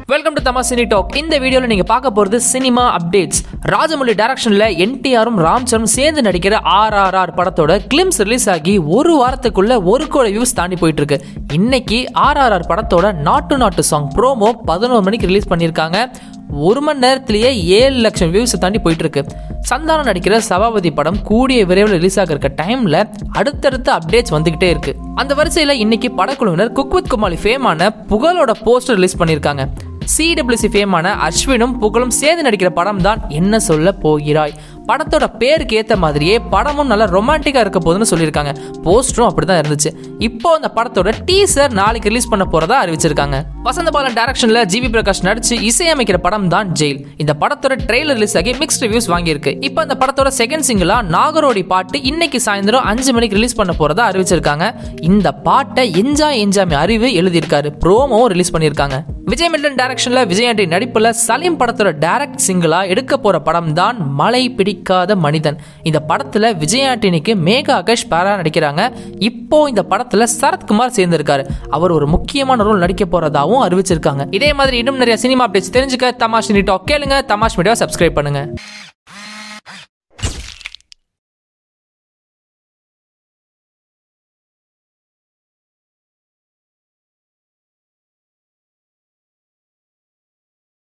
welcome to தமா cine talk இந்த வீடியோவில் நீங்கள் பார்க்க போகிறது சினிமா அப்டேட்ஸ் ராஜமௌலி டைரக்ஷனில் என்டிஆரும் ராம் சரண் சேர்ந்து நடிக்கிற ஆர்ஆர்ஆர் படத்தோட கிளிம்ஸ் ரிலீஸ் ஆகி ஒரு வாரத்துக்குள்ள ஒரு கோடி வியூஸ் தாண்டி போயிட்டு இருக்கு இன்னைக்கு ஆர்ஆர்ஆர் படத்தோட நாட்டு நாட்டு சாங் ப்ரோமோ பதினோரு மணிக்கு ரிலீஸ் பண்ணியிருக்காங்க ஒரு மணி நேரத்திலேயே ஏழு லட்சம் வியூஸ் தாண்டி போயிட்டு இருக்கு சந்தானம் நடிக்கிற சபாபதி படம் கூடிய விரைவில் ரிலீஸ் ஆக இருக்க டைம்ல அடுத்தடுத்த அப்டேட்ஸ் வந்துகிட்டே இருக்கு அந்த வரிசையில இன்னைக்கு படக்குழுவினர் குக் வித் குமாலி ஃபேமான புகழோட போஸ்டர் ரிலீஸ் பண்ணியிருக்காங்க சிடபிள்யூசி ஃபேமான அஸ்வினும் புகழும் சேர்ந்து நடிக்கிற படம் தான் என்ன சொல்ல போகிறாய் படத்தோட பேருக்கு ஏத்த மாதிரியே படமும் நல்லா ரொமான்டிக்கா இருக்க போதுன்னு சொல்லியிருக்காங்க போஸ்டரும் அப்படிதான் இருந்துச்சு இப்போ அந்த படத்தோட டீசர் நாளைக்கு ரிலீஸ் பண்ண போறதா அறிவிச்சிருக்காங்க வசந்த பாலன் டைரக்ஷன்ல ஜிவி பிரகாஷ் நடிச்சு இசையமைக்கிற படம் தான் ஜெயில் இந்த படத்தோட ட்ரெய்லர் ரிலீஸ் ஆகி மிக்ஸ்ட் ரிவ்யூஸ் வாங்கியிருக்கு இப்போ அந்த படத்தோட செகண்ட் சிங்கிளா நாகரோடி பாட்டு இன்னைக்கு சாயந்தரம் அஞ்சு மணிக்கு ரிலீஸ் பண்ண போறதா அறிவிச்சிருக்காங்க இந்த பாட்டை என்ஜாய் என்ஜாமி அறிவு எழுதியிருக்காரு ப்ரோமோவும் ரிலீஸ் பண்ணியிருக்காங்க விஜய் மில்டன் டைரக்ஷன்ல விஜய் ஆண்டி நடிப்புல சலீம் படத்தோட டைரக்ட் சிங்கிளா எடுக்க போற படம் தான் மழை பிடிக்காத மனிதன் இந்த படத்துல விஜய் ஆண்டனிக்கு மேகா ஆகாஷ் பேரா நடிக்கிறாங்க இப்போ இந்த படத்துல சரத்குமார் சேர்ந்திருக்காரு அவர் ஒரு முக்கியமான ரோல் நடிக்க போறதாவும் அறிவிச்சிருக்காங்க இதே மாதிரி இன்னும் நிறைய சினிமா அப்டேட்ஸ் தெரிஞ்சுக்க தமாஷ் டாக் கேளுங்க தமாஷ் மீடியா சப்ஸ்கிரைப் பண்ணுங்க